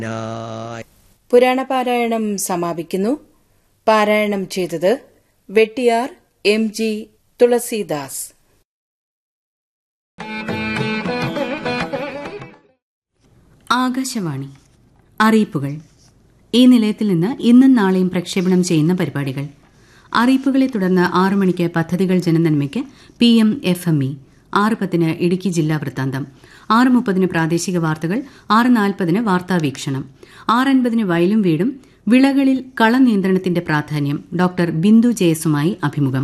പുരാണപാരായണം സമാപിക്കുന്നു പാരായണം ചെയ്തത് വെട്ടിയാർ എം ജി തുളസീദാസ് ആകാശവാണി അറിയിപ്പുകൾ ഈ നിലയത്തിൽ നിന്ന് ഇന്നും നാളെയും പ്രക്ഷേപണം ചെയ്യുന്ന പരിപാടികൾ അറിയിപ്പുകളെ തുടർന്ന് ആറു മണിക്ക് പദ്ധതികൾ ജനനന്മയ്ക്ക് P M F M E ആറ് പത്തിന് ഇടുക്കി ജില്ലാ വൃത്താന്തം ആറ് മുപ്പതിന് പ്രാദേശിക വാർത്തകൾ ആറ് നാൽപ്പതിന് വാർത്താവീക്ഷണം ആറ് അൻപതിന് വയലും വീടും വിളകളിൽ കളനിയന്ത്രണത്തിന്റെ പ്രാധാന്യം ഡോക്ടർ ബിന്ദു ജയസുമായി അഭിമുഖം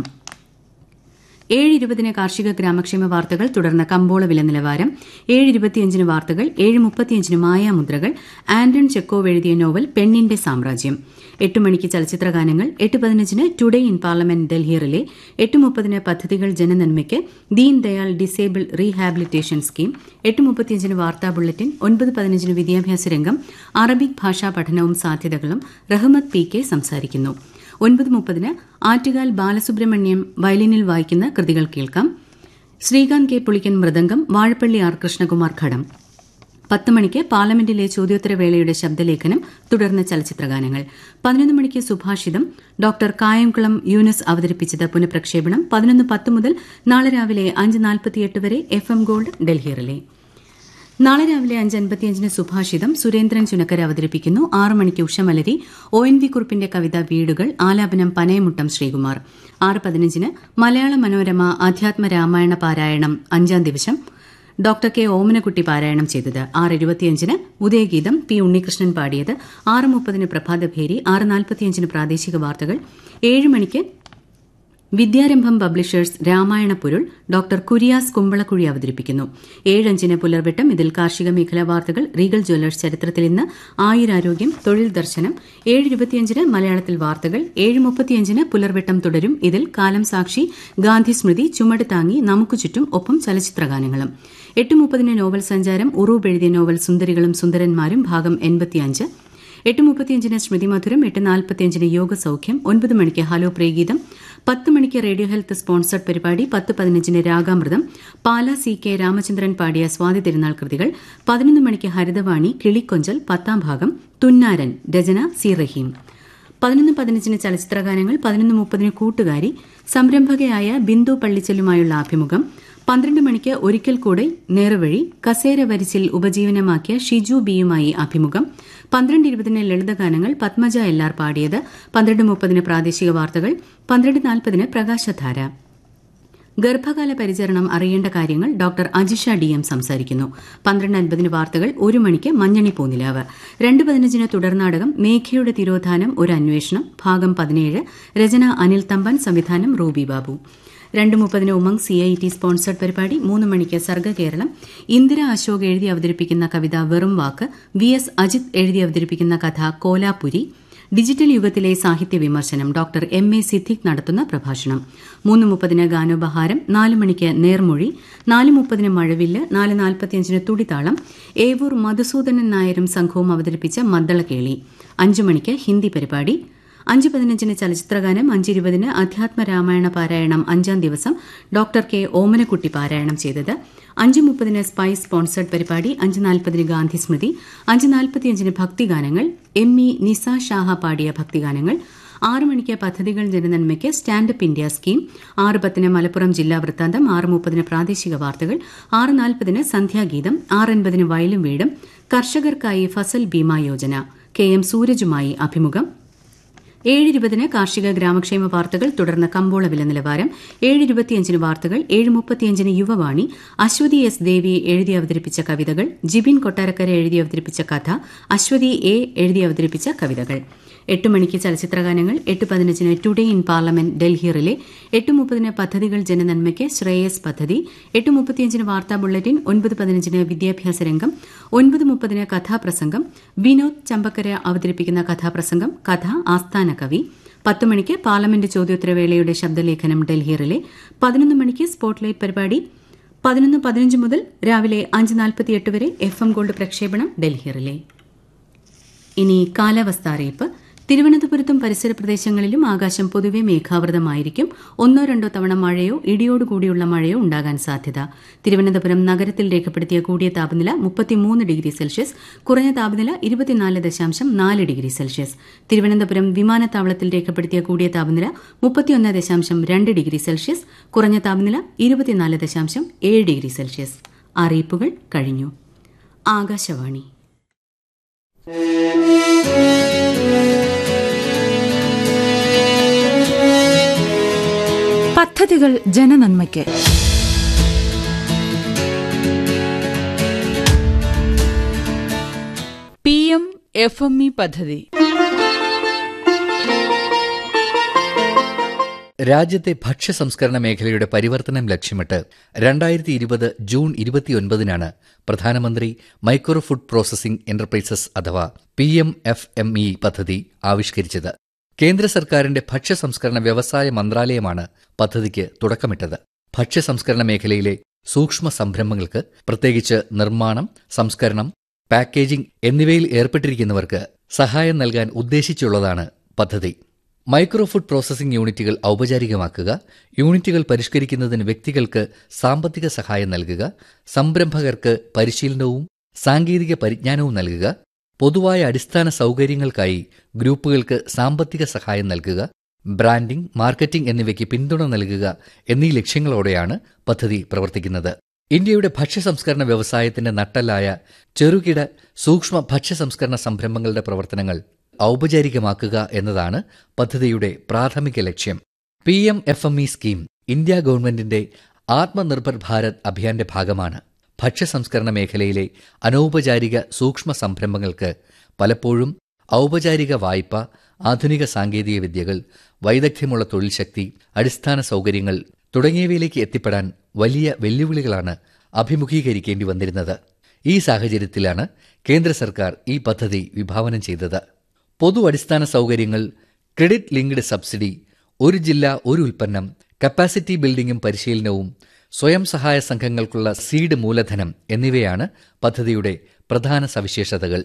ഏഴ് ഇരുപതിന് കാർഷിക ഗ്രാമക്ഷേമ വാർത്തകൾ തുടർന്ന് കമ്പോള വില നിലവാരം ഏഴ് ഇരുപത്തിയഞ്ചിന് വാർത്തകൾ ഏഴ് മുപ്പത്തിയഞ്ചിന് മായാമുദ്രകൾ ആന്റൺ ചെക്കോവ് എഴുതിയ നോവൽ പെണ്ണിന്റെ സാമ്രാജ്യം എട്ട് മണിക്ക് ചലച്ചിത്ര ഗാനങ്ങൾ എട്ട് പതിനഞ്ചിന് today in parliament Delhi relay എട്ട് മുപ്പതിന് പദ്ധതികൾ ജനനന്മയ്ക്ക് Deen Dayal disable rehabilitation scheme എട്ട് മുപ്പത്തിയഞ്ചിന് വാർത്താ ബുള്ളറ്റിൻ ഒൻപത് പതിനഞ്ചിന് വിദ്യാഭ്യാസ രംഗം അറബിക് ഭാഷാ പഠനവും സാധ്യതകളും റഹ്മത്ത് പി കെ സംസാരിക്കുന്നു ഒൻപത് മുപ്പതിന് ആറ്റുകാൽ ബാലസുബ്രഹ്മണ്യം വയലിനിൽ വായിക്കുന്ന കൃതികൾ കേൾക്കാം ശ്രീകാന്ത് കെ പുളിക്കൻ മൃദംഗം വാഴപ്പള്ളി ആർ കൃഷ്ണകുമാർ ഘടം പത്ത് മണിക്ക് പാർലമെന്റിലെ ചോദ്യോത്തരവേളയുടെ ശബ്ദലേഖനം തുടർന്ന് ചലച്ചിത്രഗാനങ്ങൾ പതിനൊന്ന് മണിക്ക് സുഭാഷിതം ഡോക്ടർ കായംകുളം യൂനുസ് അവതരിപ്പിച്ചത് പുനഃപ്രക്ഷേപണം പതിനൊന്ന് പത്ത് മുതൽ നാളെ രാവിലെ അഞ്ച് നാൽപ്പത്തിയെട്ട് വരെ F M gold Delhi relay നാളെ രാവിലെ അഞ്ച് അൻപത്തിയഞ്ചിന് സുഭാഷിതം സുരേന്ദ്രൻ ചുനക്കര അവതരിപ്പിക്കുന്നു ആറ് മണിക്ക് ഉഷമലരി ഒ എൻ വി കുറുപ്പിന്റെ കവിത വീടുകൾ ആലാപനം പനയമുട്ടം ശ്രീകുമാർ ആറ് പതിനഞ്ചിന് മലയാള മനോരമ അധ്യാത്മ രാമായണ പാരായണം അഞ്ചാം ദിവസം ഡോക്ടർ കെ ഓമനക്കുട്ടി പാരായണം ചെയ്തത് ആറ് ഇരുപത്തിയഞ്ചിന് ഉദയഗീതം പി ഉണ്ണികൃഷ്ണൻ പാടിയത് ആറ് മുപ്പതിന് പ്രഭാതഭേരി ആറ് നാൽപ്പത്തിയഞ്ചിന് പ്രാദേശിക വാർത്തകൾ ഏഴ് മണിക്ക് വിദ്യാരംഭം പബ്ലിഷേഴ്സ് രാമായണ പൊരുൾ ഡോക്ടർ കുരിയാസ് കുമ്പളക്കുഴി അവതരിപ്പിക്കുന്നു ഏഴഞ്ചിന് പുലർവെട്ടം ഇതിൽ കാർഷിക മേഖലാ വാർത്തകൾ റീഗൽ ജ്വല്ലേഴ്സ് ചരിത്രത്തിൽ ഇന്ന് ആയുരാരോഗ്യം തൊഴിൽ ദർശനം ഏഴ് ഇരുപത്തിയഞ്ചിന് മലയാളത്തിൽ വാർത്തകൾ ഏഴ് മുപ്പത്തിയഞ്ചിന് പുലർവെട്ടം തുടരും ഇതിൽ കാലം സാക്ഷി ഗാന്ധി സ്മൃതി ചുമട് താങ്ങി നമുക്ക് ചുറ്റും ഒപ്പം ചലച്ചിത്രഗാനങ്ങളും എട്ട് മുപ്പതിന് നോവൽ സഞ്ചാരം ഉറൂബ് എഴുതിയ നോവൽ സുന്ദരികളും സുന്ദരന്മാരും ഭാഗം എൺപത്തിയഞ്ച് എട്ട് മുപ്പത്തിയഞ്ചിന് സ്മൃതി മധുരം എട്ട് നാൽപ്പത്തിയഞ്ചിന് യോഗ സൌഖ്യം ഒൻപത് മണിക്ക് ഹലോ പ്രിയഗീതം പത്ത് മണിക്ക് റേഡിയോ ഹെൽത്ത് സ്പോൺസർഡ് പരിപാടി പത്ത് പതിനഞ്ചിന് രാഗാമൃതം പാല സി കെ രാമചന്ദ്രൻ പാടിയ സ്വാതി തിരുനാൾ കൃതികൾ പതിനൊന്ന് മണിക്ക് ഹരിതവാണി കിളിക്കൊഞ്ചൽ പത്താം ഭാഗം തുന്നാരൻ രചന സി റഹീം പതിനൊന്ന് പതിനഞ്ചിന് ചലച്ചിത്രഗാനങ്ങൾ പതിനൊന്ന് മുപ്പതിന് കൂട്ടുകാരി സംരംഭകയായ ബിന്ദു പള്ളിച്ചലുമായുള്ള അഭിമുഖം പന്ത്രണ്ട് മണിക്ക് ഒരിക്കൽ കൂടെ നേർവഴി കസേര വരിച്ചിൽ ഉപജീവനമാക്കിയ ഷിജു ബിയുമായി അഭിമുഖം പന്ത്രണ്ട് ഇരുപതിന് ലളിതഗാനങ്ങൾ പത്മജ എല്ലാർ പാടിയത് പന്ത്രണ്ട് മുപ്പതിന് പ്രാദേശിക വാർത്തകൾ പന്ത്രണ്ട് നാൽപ്പതിന് പ്രകാശധാര ഗർഭകാല പരിചരണം അറിയേണ്ട കാര്യങ്ങൾ ഡോക്ടർ അജിഷ ഡി എം സംസാരിക്കുന്നു പന്ത്രണ്ട് അൻപതിന് വാർത്തകൾ ഒരു മണിക്ക് മഞ്ഞണി പൂനിലാവ് രണ്ട് പതിനഞ്ചിന് തുടർനാടകം മേഘയുടെ തിരോധാനം ഒരു അന്വേഷണം ഭാഗം പതിനേഴ് രചന അനിൽ തമ്പൻ സംവിധാനം റൂബി ബാബു രണ്ട് മുപ്പതിന് Umang C I T sponsored പരിപാടി മൂന്ന് മണിക്ക് സർഗ കേരളം ഇന്ദിര അശോക് എഴുതി അവതരിപ്പിക്കുന്ന കവിത വെറും വാക്ക് വി എസ് അജിത് എഴുതി അവതരിപ്പിക്കുന്ന കഥ കോലാപുരി ഡിജിറ്റൽ യുഗത്തിലെ സാഹിത്യ വിമർശനം ഡോക്ടർ എം എ സിദ്ദിഖ് നടത്തുന്ന പ്രഭാഷണം മൂന്ന് മുപ്പതിന് ഗാനോപഹാരം നാല് മണിക്ക് നേർമൊഴി നാല് മുപ്പതിന് മഴവില്ല് നാല് നാൽപ്പത്തിയഞ്ചിന് തുടിതാളം ഏവൂർ മധുസൂദനൻ നായരും സംഘവും അവതരിപ്പിച്ച മദ്ദളക്കേളി അഞ്ചു മണിക്ക് ഹിന്ദി പരിപാടി അഞ്ച് പതിനഞ്ചിന് ചലച്ചിത്രഗാനം അഞ്ചിരുപതിന് അധ്യാത്മ രാമായണ പാരായണം അഞ്ചാം ദിവസം ഡോക്ടർ കെ ഓമനക്കുട്ടി പാരായണം ചെയ്തത് അഞ്ച് മുപ്പതിന് സ്പൈസ് സ്പോൺസർഡ് പരിപാടി അഞ്ച് നാൽപ്പതിന് ഗാന്ധി സ്മൃതി അഞ്ച് നാൽപ്പത്തിയഞ്ചിന് ഭക്തിഗാനങ്ങൾ എം ഇ നിസ ഷാഹ പാടിയ ഭക്തിഗാനങ്ങൾ ആറ് മണിക്ക് പദ്ധതികൾ ജനനന്മയ്ക്ക് സ്റ്റാൻഡപ്പ് ഇന്ത്യ സ്കീം ആറ് പത്തിന് മലപ്പുറം ജില്ലാ വൃത്താന്തം ആറ് മുപ്പതിന് പ്രാദേശിക വാർത്തകൾ ആറ് നാൽപ്പതിന് സന്ധ്യാഗീതം ആറ് അൻപതിന് വയലും വീടും കർഷകർക്കായി ഫസൽ ബീമാ യോജന കെ എം സൂരജുമായി അഭിമുഖം ഏഴ് ഇരുപതിന് കാർഷിക ഗ്രാമക്ഷേമ വാർത്തകൾ തുടർന്ന് കമ്പോള വില നിലവാരം ഏഴ് ഇരുപത്തിയഞ്ചിന് വാർത്തകൾ ഏഴ് മുപ്പത്തിയഞ്ചിന് യുവവാണി അശ്വതി എസ് ദേവി എഴുതി അവതരിപ്പിച്ച കവിതകൾ ജിബിൻ കൊട്ടാരക്കര എഴുതി അവതരിപ്പിച്ച കഥ അശ്വതി എ എഴുതി അവതരിപ്പിച്ച കവിതകൾ എട്ട് മണിക്ക് ചലച്ചിത്രഗാനങ്ങൾ എട്ട് പതിനഞ്ചിന് today in parliament Delhi relay എട്ട് മുപ്പതിന് പദ്ധതികൾ ജനനന്മയ്ക്ക് ശ്രേയസ് പദ്ധതി എട്ട് മുപ്പത്തിയഞ്ചിന് വാർത്താ ബുള്ളറ്റിൻ ഒൻപത് പതിനഞ്ചിന് വിദ്യാഭ്യാസ രംഗം ഒൻപത് മുപ്പതിന് കഥാപ്രസംഗം വിനോദ് ചമ്പക്കര അവതരിപ്പിക്കുന്ന കഥാപ്രസംഗം കഥ ആസ്ഥാന കവി പത്ത് മണിക്ക് പാർലമെന്റ് ചോദ്യോത്തരവേളയുടെ ശബ്ദലേഖനം ഡൽഹി റിലേ പതിനൊന്ന് മണിക്ക് സ്പോട്ട്ലൈറ്റ് പരിപാടി പതിനൊന്ന് പതിനഞ്ച് മുതൽ രാവിലെ അഞ്ച് നാൽപ്പത്തിയെട്ട് വരെ എഫ് എം ഗോൾഡ് പ്രക്ഷേപണം ഡൽഹി റിലേ ഇനി കാലാവസ്ഥ അറിയിപ്പ് തിരുവനന്തപുരത്തും പരിസര പ്രദേശങ്ങളിലും ആകാശം പൊതുവെ മേഘാവൃതമായിരിക്കും ഒന്നോ രണ്ടോ തവണ മഴയോ ഇടിയോടുകൂടിയുള്ള മഴയോ ഉണ്ടാകാൻ സാധ്യത തിരുവനന്തപുരം നഗരത്തിൽ രേഖപ്പെടുത്തിയ കൂടിയ താപനില മുപ്പത്തിമൂന്ന് ഡിഗ്രി സെൽഷ്യസ് കുറഞ്ഞ താപനില ഇരുപത്തിനാല് ദശാംശം നാല് ഡിഗ്രി സെൽഷ്യസ് തിരുവനന്തപുരം വിമാനത്താവളത്തിൽ രേഖപ്പെടുത്തിയ കൂടിയ താപനില മുപ്പത്തിയൊന്ന് ദശാംശം രണ്ട് ഡിഗ്രി സെൽഷ്യസ് കുറഞ്ഞ താപനില ഇരുപത്തിനാല് ദശാംശം ഏഴ് ഡിഗ്രി സെൽഷ്യസ് അറിയിപ്പുകൾ കഴിഞ്ഞു ആകാശവാണി പദ്ധതികൾ ജനനന്മയ്ക്ക് P M F M E പദ്ധതി രാജ്യത്തെ ഭക്ഷ്യ സംസ്കരണ മേഖലയുടെ പരിവർത്തനം ലക്ഷ്യമിട്ട് രണ്ടായിരത്തി ഇരുപത് ജൂൺ ഇരുപത്തിയൊൻപതിനാണ് പ്രധാനമന്ത്രി മൈക്രോ ഫുഡ് പ്രോസസിംഗ് എന്റർപ്രൈസസ് അഥവാ P M F M E പദ്ധതി ആവിഷ്കരിച്ചത് കേന്ദ്ര സർക്കാരിന്റെ ഭക്ഷ്യ സംസ്കരണ വ്യവസായ മന്ത്രാലയമാണ് പദ്ധതിക്ക് തുടക്കമിട്ടത് ഭക്ഷ്യ സംസ്കരണ മേഖലയിലെ സൂക്ഷ്മ സംരംഭങ്ങൾക്ക് പ്രത്യേകിച്ച് നിർമ്മാണം സംസ്കരണം പാക്കേജിംഗ് എന്നിവയിൽ ഏർപ്പെട്ടിരിക്കുന്നവർക്ക് സഹായം നൽകാൻ ഉദ്ദേശിച്ചുള്ളതാണ് പദ്ധതി മൈക്രോ ഫുഡ് പ്രോസസിംഗ് യൂണിറ്റുകൾ ഔപചാരികമാക്കുക യൂണിറ്റുകൾ പരിഷ്കരിക്കുന്നതിന് വ്യക്തികൾക്ക് സാമ്പത്തിക സഹായം നൽകുക സംരംഭകർക്ക് പരിശീലനവും സാങ്കേതിക പരിജ്ഞാനവും നൽകുക പൊതുവായ അടിസ്ഥാന സൗകര്യങ്ങൾക്കായി ഗ്രൂപ്പുകൾക്ക് സാമ്പത്തിക സഹായം നൽകുക ബ്രാൻഡിംഗ് മാർക്കറ്റിംഗ് എന്നിവയ്ക്ക് പിന്തുണ നൽകുക എന്നീ ലക്ഷ്യങ്ങളോടെയാണ് പദ്ധതി പ്രവർത്തിക്കുന്നത് ഇന്ത്യയുടെ ഭക്ഷ്യ സംസ്കരണ വ്യവസായത്തിന്റെ നട്ടലായ ചെറുകിട സൂക്ഷ്മ ഭക്ഷ്യ സംസ്കരണ സംരംഭങ്ങളുടെ പ്രവർത്തനങ്ങൾ ഔപചാരികമാക്കുക എന്നതാണ് പദ്ധതിയുടെ പ്രാഥമിക ലക്ഷ്യം P M F M E scheme India ഗവൺമെന്റിന്റെ ആത്മനിർഭർ ഭാരത് അഭിയാന്റെ ഭാഗമാണ് ഭക്ഷ്യ സംസ്കരണ മേഖലയിലെ അനൗപചാരിക സൂക്ഷ്മ സംരംഭങ്ങൾക്ക് പലപ്പോഴും ഔപചാരിക വായ്പ ആധുനിക സാങ്കേതിക വിദ്യകൾ വൈദഗ്ധ്യമുള്ള തൊഴിൽ ശക്തി അടിസ്ഥാന സൗകര്യങ്ങൾ തുടങ്ങിയവയിലേക്ക് എത്തിപ്പെടാൻ വലിയ വെല്ലുവിളികളാണ് അഭിമുഖീകരിക്കേണ്ടി വന്നിരുന്നത് ഈ സാഹചര്യത്തിലാണ് കേന്ദ്ര സർക്കാർ ഈ പദ്ധതി വിഭാവനം ചെയ്തത് പൊതു അടിസ്ഥാന സൗകര്യങ്ങൾ ക്രെഡിറ്റ് ലിങ്ക്ഡ് സബ്സിഡി ഒരു ജില്ല ഒരു ഉൽപ്പന്നം കപ്പാസിറ്റി ബിൽഡിംഗും പരിശീലനവും സ്വയം സഹായ സംഘങ്ങൾക്കുള്ള സീഡ് മൂലധനം എന്നിവയാണ് പദ്ധതിയുടെ പ്രധാന സവിശേഷതകൾ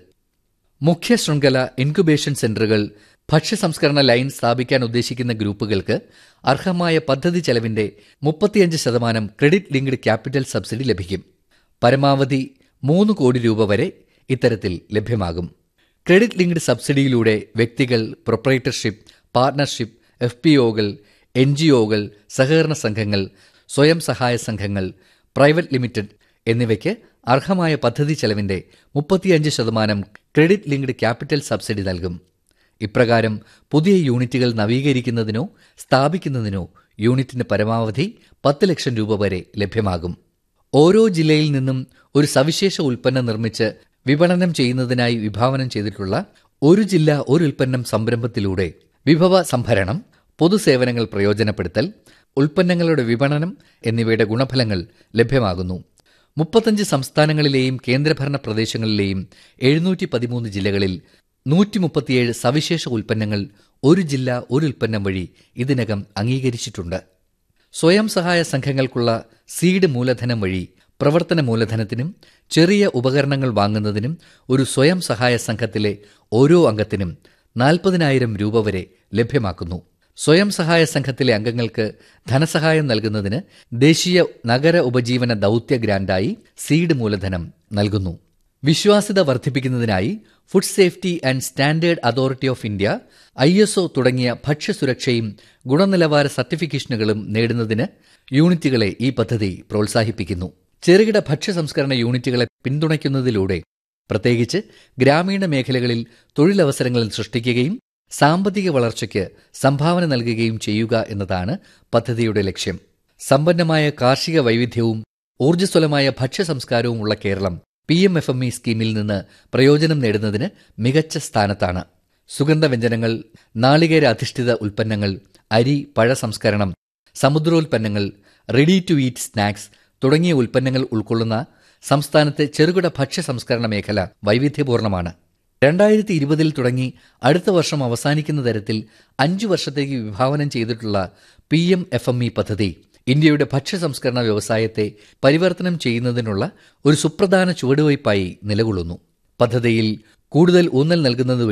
മുഖ്യ ശൃംഖല ഇൻക്യുബേഷൻ സെന്ററുകൾ ഭക്ഷ്യ സംസ്കരണ ലൈൻ സ്ഥാപിക്കാൻ ഉദ്ദേശിക്കുന്ന ഗ്രൂപ്പുകൾക്ക് അർഹമായ പദ്ധതി ചെലവിന്റെ മുപ്പത്തിയഞ്ച് ശതമാനം ക്രെഡിറ്റ് ലിങ്ക്ഡ് ക്യാപിറ്റൽ സബ്സിഡി ലഭിക്കും പരമാവധി മൂന്ന് കോടി രൂപ വരെ ഇത്തരത്തിൽ ലഭ്യമാകും ക്രെഡിറ്റ് ലിങ്ക്ഡ് സബ്സിഡിയിലൂടെ വ്യക്തികൾ പ്രൊപ്പറേറ്റർഷിപ്പ് പാർട്ണർഷിപ്പ് എഫ് പി ഒകൾ എൻ ജി ഒകൾ സഹകരണ സംഘങ്ങൾ സ്വയം സഹായ സംഘങ്ങൾ പ്രൈവറ്റ് ലിമിറ്റഡ് എന്നിവയ്ക്ക് അർഹമായ പദ്ധതി ചെലവിന്റെ മുപ്പത്തിയഞ്ച് ശതമാനം ക്രെഡിറ്റ് ലിങ്ക്ഡ് ക്യാപിറ്റൽ സബ്സിഡി നൽകും ഇപ്രകാരം പുതിയ യൂണിറ്റുകൾ നവീകരിക്കുന്നതിനോ സ്ഥാപിക്കുന്നതിനോ യൂണിറ്റിന് പരമാവധി പത്ത് ലക്ഷം രൂപ വരെ ലഭ്യമാകും ഓരോ ജില്ലയിൽ നിന്നും ഒരു സവിശേഷ ഉൽപ്പന്നം നിർമ്മിച്ച് വിപണനം ചെയ്യുന്നതിനായി വിഭാവനം ചെയ്തിട്ടുള്ള ഒരു ജില്ല ഒരു ഉൽപ്പന്നം സംരംഭത്തിലൂടെ വിഭവ സംഭരണം പൊതുസേവനങ്ങൾ പ്രയോജനപ്പെടുത്തൽ ഉൽപ്പന്നങ്ങളുടെ വിപണനം എന്നിവയുടെ ഗുണഫലങ്ങൾ ലഭ്യമാകുന്നു മുപ്പത്തഞ്ച് സംസ്ഥാനങ്ങളിലെയും കേന്ദ്രഭരണ പ്രദേശങ്ങളിലെയും എഴുന്നൂറ്റി പതിമൂന്ന് ജില്ലകളിൽ നൂറ്റി മുപ്പത്തിയേഴ് സവിശേഷ ഉൽപ്പന്നങ്ങൾ ഒരു ജില്ല ഒരു ഉൽപ്പന്നം വഴി ഇതിനകം അംഗീകരിച്ചിട്ടുണ്ട് സ്വയം സഹായ സംഘങ്ങൾക്കുള്ള സീഡ് മൂലധനം വഴി പ്രവർത്തന മൂലധനത്തിനും ചെറിയ ഉപകരണങ്ങൾ വാങ്ങുന്നതിനും ഒരു സ്വയം സഹായ സംഘത്തിലെ ഓരോ അംഗത്തിനും നാൽപ്പതിനായിരം രൂപ വരെ ലഭ്യമാക്കുന്നു സ്വയം സഹായ സംഘത്തിലെ അംഗങ്ങൾക്ക് ധനസഹായം നൽകുന്നതിന് ദേശീയ നഗര ഉപജീവന ദൗത്യ ഗ്രാന്റായി സീഡ് മൂലധനം നൽകുന്നു വിശ്വാസ്യത വർദ്ധിപ്പിക്കുന്നതിനായി food safety and standard authority of India I S O തുടങ്ങിയ ഭക്ഷ്യസുരക്ഷയും ഗുണനിലവാര സർട്ടിഫിക്കേഷനുകളും നേടുന്നതിന് യൂണിറ്റുകളെ ഈ പദ്ധതി പ്രോത്സാഹിപ്പിക്കുന്നു ചെറുകിട ഭക്ഷ്യ സംസ്കരണ യൂണിറ്റുകളെ പിന്തുണയ്ക്കുന്നതിലൂടെ പ്രത്യേകിച്ച് ഗ്രാമീണ മേഖലകളിൽ തൊഴിലവസരങ്ങൾ സൃഷ്ടിക്കുകയും സാമ്പത്തിക വളർച്ചയ്ക്ക് സംഭാവന നൽകുകയും ചെയ്യുക എന്നതാണ് പദ്ധതിയുടെ ലക്ഷ്യം സമ്പന്നമായ കാർഷിക വൈവിധ്യവും ഊർജ്ജസ്വലമായ ഭക്ഷ്യ സംസ്കാരവും ഉള്ള Keralam P M F M E സ്കീമിൽ നിന്ന് പ്രയോജനം നേടുന്നതിന് മികച്ച സ്ഥാനത്താണ് സുഗന്ധവ്യഞ്ജനങ്ങൾ നാളികേര അധിഷ്ഠിത ഉൽപ്പന്നങ്ങൾ അരി പഴ സംസ്കരണം സമുദ്രോൽപ്പന്നങ്ങൾ റെഡി ടു ഈറ്റ് സ്നാക്സ് തുടങ്ങിയ ഉൽപ്പന്നങ്ങൾ ഉൾക്കൊള്ളുന്ന സംസ്ഥാനത്തെ ചെറുകിട ഭക്ഷ്യ സംസ്കരണ മേഖല വൈവിധ്യപൂർണ്ണമാണ് രണ്ടായിരത്തി ഇരുപതിൽ തുടങ്ങി അടുത്ത വർഷം അവസാനിക്കുന്ന തരത്തിൽ അഞ്ചു വർഷത്തേക്ക് വിഭാവനം ചെയ്തിട്ടുള്ള P M F M E പദ്ധതി ഇന്ത്യയുടെ ഭക്ഷ്യ സംസ്കരണ വ്യവസായത്തെ പരിവർത്തനം ചെയ്യുന്നതിനുള്ള ഒരു സുപ്രധാന ചുവടുവയ്പായി നിലകൊള്ളുന്നു പദ്ധതിയിൽ കൂടുതൽ ഊന്നൽ നൽകുന്നത് വഴി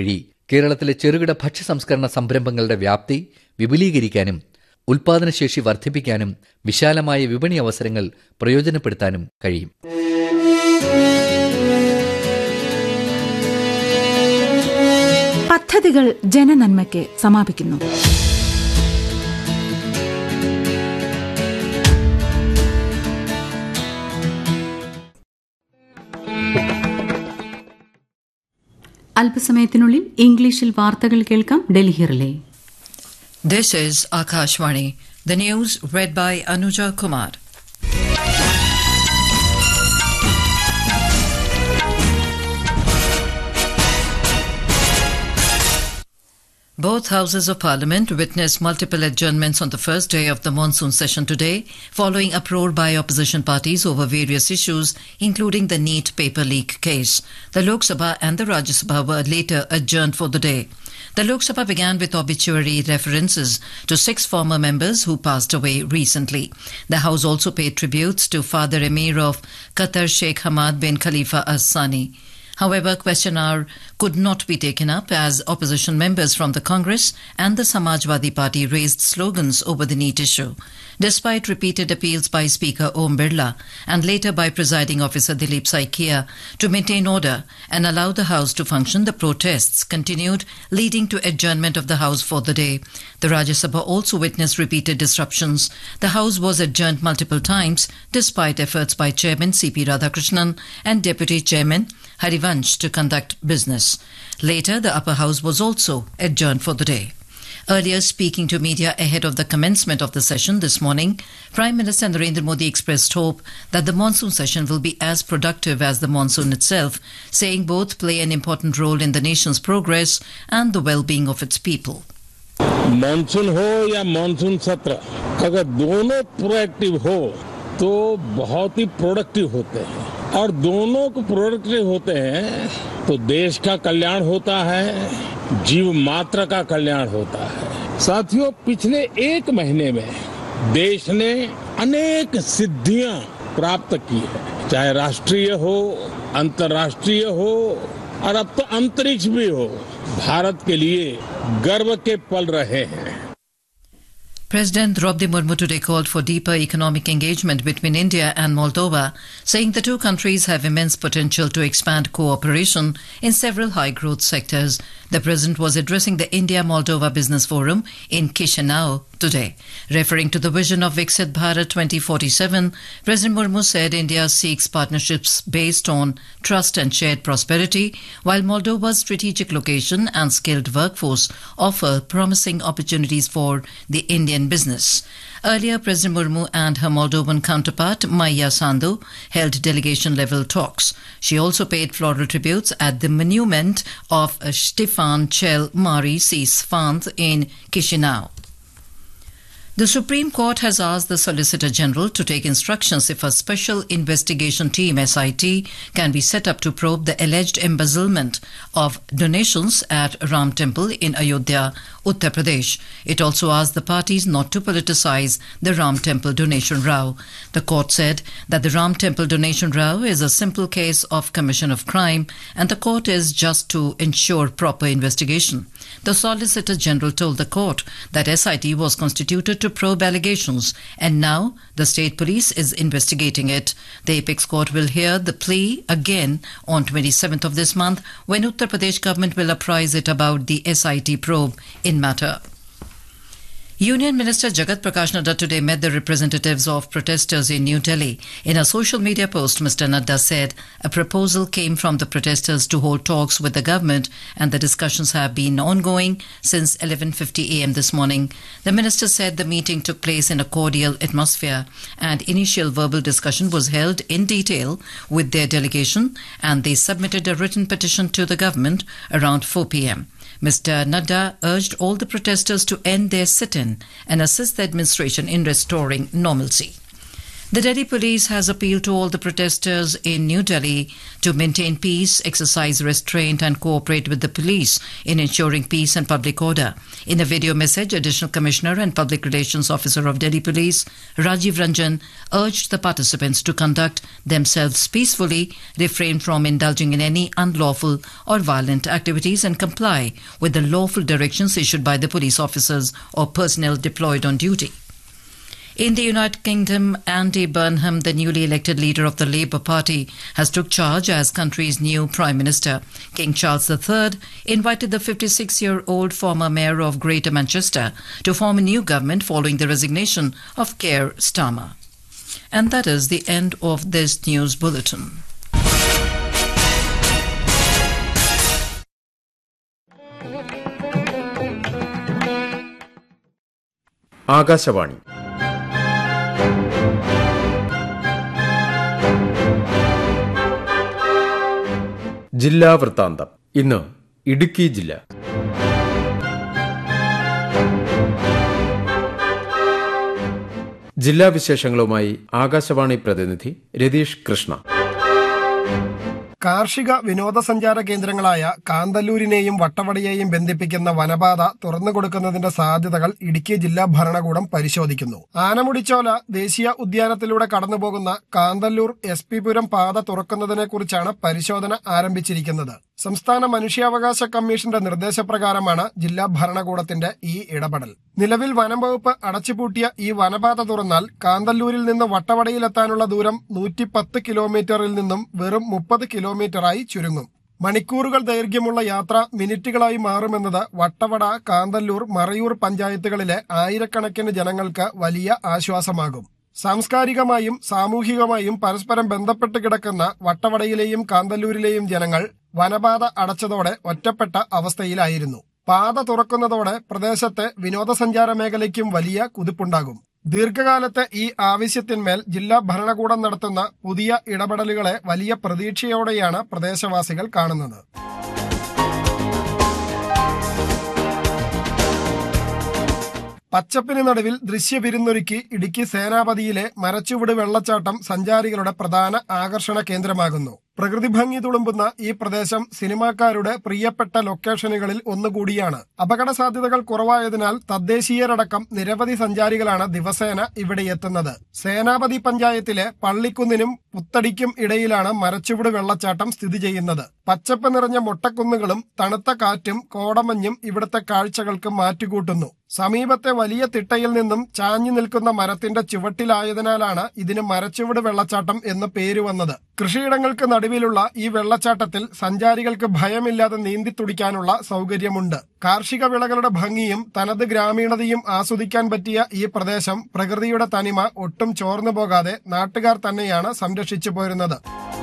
കേരളത്തിലെ ചെറുകിട ഭക്ഷ്യ സംസ്കരണ സംരംഭങ്ങളുടെ വ്യാപ്തി വിപുലീകരിക്കാനും ഉൽപാദനശേഷി വർദ്ധിപ്പിക്കാനും വിശാലമായ വിപണി അവസരങ്ങൾ പ്രയോജനപ്പെടുത്താനും കഴിയും പദ്ധതികൾ ജനനന്മയ്ക്ക് സമാപിക്കുന്നു അല്പസമയത്തിനുള്ളിൽ ഇംഗ്ലീഷിൽ വാർത്തകൾ കേൾക്കാം Delhi relay This is Akashvani. The news read by Anuja Kumar. Both houses of parliament witnessed multiple adjournments on the first day of the monsoon session today, following uproar by opposition parties over various issues, including the NEET paper leak case. The Lok Sabha and the Rajya Sabha were later adjourned for the day. The Lok Sabha began with obituary references to six former members who passed away recently. The House also paid tributes to Father Emir of Qatar Sheikh Hamad bin Khalifa Al Sani. However, question hour could not be taken up as opposition members from the Congress and the Samajwadi Party raised slogans over the NEET issue. Despite repeated appeals by Speaker Om Birla and later by presiding officer Dilip Saikia to maintain order and allow the House to function, the protests continued, leading to adjournment of the House for the day. The Rajya Sabha also witnessed repeated disruptions. The House was adjourned multiple times despite efforts by Chairman C.P. Radhakrishnan and Deputy Chairman Harivansh to conduct business. Later, the upper house was also adjourned for the day. Earlier, speaking to media ahead of the commencement of the session this morning, Prime Minister Narendra Modi expressed hope that the monsoon session will be as productive as the monsoon itself, saying both play an important role in the nation's progress and the well-being of its people. Monsoon हो या monsoon सत्र अगर दोनों proactive हो तो बहुत ही productive होते हैं और दोनों को प्रोडक्टिव होते हैं तो देश का कल्याण होता है जीव मात्र का कल्याण होता है साथियों पिछले एक महीने में देश ने अनेक सिद्धियां प्राप्त की है चाहे राष्ट्रीय हो अंतर्राष्ट्रीय हो और अब तो अंतरिक्ष भी हो भारत के लिए गर्व के पल रहे हैं President Draupadi Murmu today called for deeper economic engagement between India and Moldova, saying the two countries have immense potential to expand cooperation in several high growth sectors. The president was addressing the India Moldova Business Forum in Chisinau today. Referring to the vision of Viksit Bharat 2047, President Murmu said India seeks partnerships based on trust and shared prosperity, while Moldova's strategic location and skilled workforce offer promising opportunities for the Indian business. Earlier, President Murmu and her Moldovan counterpart, Maya Sandu, held delegation level talks. She also paid floral tributes at the monument of Stefan Cel Mari Sisfant in Chisinau. The Supreme Court has asked the Solicitor General to take instructions if a special investigation team SIT can be set up to probe the alleged embezzlement of donations at Ram Temple in Ayodhya, Uttar Pradesh. It also asked the parties not to politicize the Ram Temple donation row. The court said that the Ram Temple donation row is a simple case of commission of crime and the court is just to ensure proper investigation. The Solicitor General told the court that SIT was constituted to probe allegations and now the state police is investigating it. The apex court will hear the plea again on 27th of this month when Uttar Pradesh government will apprise it about the SIT probe in matter. Union Minister Jagat Prakash Nadda today met the representatives of protesters in New Delhi. In a social media post, Mr. Nadda said a proposal came from the protesters to hold talks with the government and the discussions have been ongoing since 11:50 a.m. this morning. The minister said the meeting took place in a cordial atmosphere and initial verbal discussion was held in detail with their delegation and they submitted a written petition to the government around 4 p.m. Mr. Nadda urged all the protesters to end their sit in and assist the administration in restoring normalcy. The Delhi police has appealed to all the protesters in New Delhi to maintain peace, exercise restraint, and cooperate with the police in ensuring peace and public order. In a video message, Additional Commissioner and Public Relations Officer of Delhi Police, Rajiv Ranjan, urged the participants to conduct themselves peacefully, refrain from indulging in any unlawful or violent activities, and comply with the lawful directions issued by the police officers or personnel deployed on duty. In the United Kingdom, Andy Burnham, the newly elected leader of the Labour Party, has took charge as country's new prime minister. King Charles III invited the 56-year-old former mayor of Greater Manchester to form a new government following the resignation of Keir Starmer. And that is the end of this news bulletin. Akashvani ജില്ലാ വൃത്താന്തം ഇന്ന് ഇടുക്കി ജില്ല ജില്ലാ വിശേഷങ്ങളുമായി ആകാശവാണി പ്രതിനിധി രതീഷ് കൃഷ്ണ കാർഷിക വിനോദസഞ്ചാര കേന്ദ്രങ്ങളായ കാന്തല്ലൂരിനെയും വട്ടവടയെയും ബന്ധിപ്പിക്കുന്ന വനപാത തുറന്നു കൊടുക്കുന്നതിന്റെ സാധ്യതകൾ ഇടുക്കി ജില്ലാ ഭരണകൂടം പരിശോധിക്കുന്നു ആനമുടിച്ചോല ദേശീയ ഉദ്യാനത്തിലൂടെ കടന്നുപോകുന്ന കാന്തല്ലൂർ എസ് പി പുരം പാത തുറക്കുന്നതിനെക്കുറിച്ചാണ് പരിശോധന ആരംഭിച്ചിരിക്കുന്നത് സംസ്ഥാന മനുഷ്യാവകാശ കമ്മീഷന്റെ നിർദ്ദേശപ്രകാരമാണ് ജില്ലാ ഭരണകൂടത്തിന്റെ ഈ ഇടപെടൽ നിലവിൽ വനം വകുപ്പ് അടച്ചുപൂട്ടിയ ഈ വനപാത തുറന്നാൽ കാന്തല്ലൂരിൽ നിന്ന് വട്ടവടയിലെത്താനുള്ള ദൂരം നൂറ്റി പത്ത് കിലോമീറ്ററിൽ നിന്നും വെറും മുപ്പത് കിലോമീറ്ററായി ചുരുങ്ങും മണിക്കൂറുകൾ ദൈർഘ്യമുള്ള യാത്ര മിനിറ്റുകളായി മാറുമെന്നത് വട്ടവട കാന്തല്ലൂർ മറയൂർ പഞ്ചായത്തുകളിലെ ആയിരക്കണക്കിന് ജനങ്ങൾക്ക് വലിയ ആശ്വാസമാകും സാംസ്കാരികമായും സാമൂഹികമായും പരസ്പരം ബന്ധപ്പെട്ട് കിടക്കുന്ന വട്ടവടയിലെയും കാന്തല്ലൂരിലെയും ജനങ്ങൾ വനപാത അടച്ചതോടെ ഒറ്റപ്പെട്ട അവസ്ഥയിലായിരുന്നു പാത തുറക്കുന്നതോടെ പ്രദേശത്തെ വിനോദസഞ്ചാര മേഖലയ്ക്കും വലിയ കുതിപ്പുണ്ടാകും ദീർഘകാലത്തെ ഈ ആവശ്യത്തിന്മേൽ ജില്ലാ ഭരണകൂടം നടത്തുന്ന പുതിയ ഇടപെടലുകളെ വലിയ പ്രതീക്ഷയോടെയാണ് പ്രദേശവാസികൾ കാണുന്നത് പച്ചപ്പിന് നടുവിൽ ദൃശ്യവിരുന്നൊരുക്കി ഇടുക്കി സേനാപതിയിലെ മരച്ചുവിട് വെള്ളച്ചാട്ടം സഞ്ചാരികളുടെ പ്രധാന ആകർഷണ കേന്ദ്രമാകുന്നു പ്രകൃതി ഭംഗി തുളുമ്പുന്ന ഈ പ്രദേശം സിനിമാക്കാരുടെ പ്രിയപ്പെട്ട ലൊക്കേഷനുകളിൽ ഒന്നുകൂടിയാണ് അപകട സാധ്യതകൾ കുറവായതിനാൽ തദ്ദേശീയരടക്കം നിരവധി സഞ്ചാരികളാണ് ദിവസേന ഇവിടെ എത്തുന്നത് സേനാപതി പഞ്ചായത്തിലെ പള്ളിക്കുന്നിനും പുത്തടിക്കും ഇടയിലാണ് മരച്ചുവിട് വെള്ളച്ചാട്ടം സ്ഥിതി ചെയ്യുന്നത് പച്ചപ്പ് നിറഞ്ഞ മൊട്ടക്കുന്നുകളും തണുത്ത കാറ്റും കോടമഞ്ഞും ഇവിടുത്തെ കാഴ്ചകൾക്ക് മാറ്റുകൂട്ടുന്നു സമീപത്തെ വലിയ തിട്ടയിൽ നിന്നും ചാഞ്ഞു നിൽക്കുന്ന മരത്തിന്റെ ചുവട്ടിലായതിനാലാണ് ഇതിന് മരച്ചുവട് വെള്ളച്ചാട്ടം എന്ന് പേര് വന്നത് കൃഷിയിടങ്ങൾക്ക് നടുവിലുള്ള ഈ വെള്ളച്ചാട്ടത്തിൽ സഞ്ചാരികൾക്ക് ഭയമില്ലാതെ നീന്തി തുടിക്കാനുള്ള സൗകര്യമുണ്ട് കാർഷിക വിളകളുടെ ഭംഗിയും തനത് ഗ്രാമീണതയും ആസ്വദിക്കാൻ പറ്റിയ ഈ പ്രദേശം പ്രകൃതിയുടെ തനിമ ഒട്ടും ചോർന്നു പോകാതെ നാട്ടുകാർ തന്നെയാണ് സംരക്ഷിച്ചു പോരുന്നത്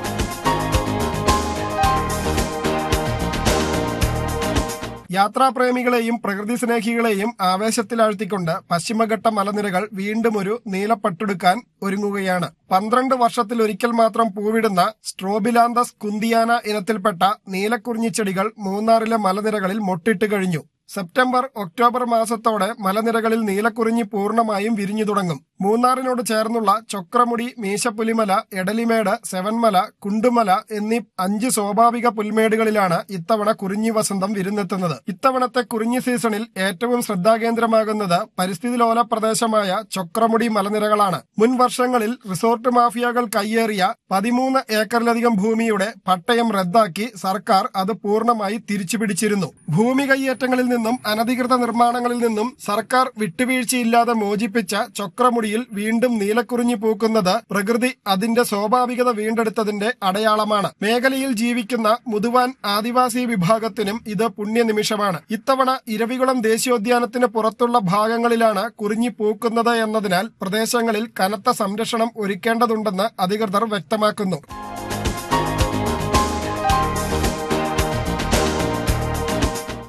യാത്രാപ്രേമികളെയും പ്രകൃതി സ്നേഹികളെയും ആവേശത്തിലാഴ്ത്തിക്കൊണ്ട് പശ്ചിമഘട്ട മലനിരകൾ വീണ്ടും ഒരു നീലപ്പട്ടെടുക്കാൻ ഒരുങ്ങുകയാണ് പന്ത്രണ്ട് വർഷത്തിലൊരിക്കൽ മാത്രം പൂവിടുന്ന സ്ട്രോബിലാന്തസ് കുന്തിയാന ഇനത്തിൽപ്പെട്ട നീലക്കുറിഞ്ഞിച്ചെടികൾ മൂന്നാറിലെ മലനിരകളിൽ മൊട്ടിട്ട് കഴിഞ്ഞു സെപ്റ്റംബർ ഒക്ടോബർ മാസത്തോടെ മലനിരകളിൽ നീലക്കുറിഞ്ഞി പൂർണ്ണമായും വിരിഞ്ഞു തുടങ്ങും മൂന്നാറിനോട് ചേർന്നുള്ള ചൊക്രമുടി മീശപ്പുലിമല എടലിമേട് സെവൻമല കുണ്ടുമല എന്നീ അഞ്ച് സ്വാഭാവിക പുൽമേടുകളിലാണ് ഇത്തവണ കുറിഞ്ഞി വസന്തം വിരുന്നെത്തുന്നത് ഇത്തവണത്തെ കുറിഞ്ഞി സീസണിൽ ഏറ്റവും ശ്രദ്ധാകേന്ദ്രമാകുന്നത് പരിസ്ഥിതി ലോല പ്രദേശമായ ചൊക്രമുടി മലനിരകളാണ് മുൻ വർഷങ്ങളിൽ റിസോർട്ട് മാഫിയകൾ കയ്യേറിയ പതിമൂന്ന് ഏക്കറിലധികം ഭൂമിയുടെ പട്ടയം റദ്ദാക്കി സർക്കാർ അത് പൂർണ്ണമായി തിരിച്ചുപിടിച്ചിരുന്നു ഭൂമി കയ്യേറ്റങ്ങളിൽ നിന്നും അനധികൃത നിർമ്മാണങ്ങളിൽ നിന്നും സർക്കാർ വിട്ടുവീഴ്ചയില്ലാതെ മോചിപ്പിച്ച ചൊക്രമുടിയിൽ വീണ്ടും നീലക്കുറിഞ്ഞി പൂക്കുന്നത് പ്രകൃതി അതിന്റെ സ്വാഭാവികത വീണ്ടെടുത്തതിന്റെ അടയാളമാണ് മേഖലയിൽ ജീവിക്കുന്ന മുതുവാൻ ആദിവാസി വിഭാഗത്തിനും ഇത് പുണ്യനിമിഷമാണ് ഇത്തവണ ഇരവികുളം ദേശീയോദ്യാനത്തിന് പുറത്തുള്ള ഭാഗങ്ങളിലാണ് കുറിഞ്ഞി പൂക്കുന്നത് എന്നതിനാൽ പ്രദേശങ്ങളിൽ കനത്ത സംരക്ഷണം ഒരുക്കേണ്ടതുണ്ടെന്ന് അധികൃതർ വ്യക്തമാക്കുന്നു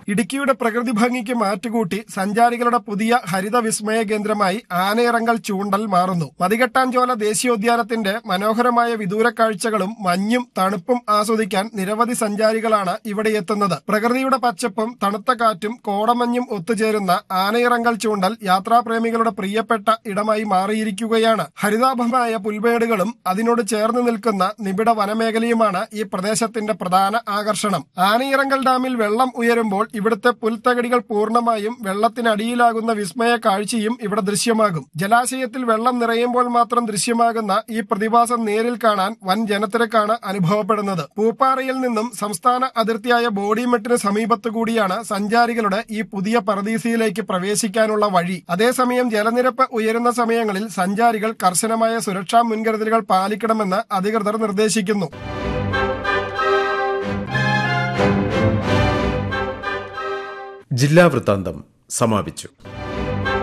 ഇടുക്കിയുടെ പ്രകൃതി ഭംഗിക്ക് മാറ്റുകൂട്ടി സഞ്ചാരികളുടെ പുതിയ ഹരിത വിസ്മയ കേന്ദ്രമായി ആനയിറങ്കൽ ചൂണ്ടൽ മാറുന്നു മതികെട്ടാഞ്ചോല ദേശീയോദ്യാനത്തിന്റെ മനോഹരമായ വിദൂര കാഴ്ചകളും മഞ്ഞും തണുപ്പും ആസ്വദിക്കാൻ നിരവധി സഞ്ചാരികളാണ് ഇവിടെ എത്തുന്നത് പ്രകൃതിയുടെ പച്ചപ്പും തണുത്ത കാറ്റും കോടമഞ്ഞും ഒത്തുചേരുന്ന ആനയിറങ്കൽ ചൂണ്ടൽ യാത്രാപ്രേമികളുടെ പ്രിയപ്പെട്ട ഇടമായി മാറിയിരിക്കുകയാണ് ഹരിതാഭമായ പുൽമേടുകളും അതിനോട് ചേർന്ന് നിൽക്കുന്ന നിബിഡ വനമേഖലയുമാണ് ഈ പ്രദേശത്തിന്റെ പ്രധാന ആകർഷണം ആനയിറങ്കൽ ഡാമിൽ വെള്ളം ഉയരുമ്പോൾ ഇവിടുത്തെ പുൽത്തകടികൾ പൂർണ്ണമായും വെള്ളത്തിനടിയിലാകുന്ന വിസ്മയ കാഴ്ചയും ഇവിടെ ദൃശ്യമാകും ജലാശയത്തിൽ വെള്ളം നിറയുമ്പോൾ മാത്രം ദൃശ്യമാകുന്ന ഈ പ്രതിഭാസം നേരിൽ കാണാൻ വൻ ജനത്തിരക്കാണ് അനുഭവപ്പെടുന്നത് പൂപ്പാറയിൽ നിന്നും സംസ്ഥാന അതിർത്തിയായ ബോഡിമെട്ടിന് സമീപത്തുകൂടിയാണ് സഞ്ചാരികളുടെ ഈ പുതിയ പറദീസയിലേക്ക് പ്രവേശിക്കാനുള്ള വഴി അതേസമയം ജലനിരപ്പ് ഉയരുന്ന സമയങ്ങളിൽ സഞ്ചാരികൾ കർശനമായ സുരക്ഷാ മുൻകരുതലുകൾ പാലിക്കണമെന്ന് അധികൃതർ നിർദ്ദേശിക്കുന്നു ജില്ലാ വൃത്താന്തം സമാപിച്ചു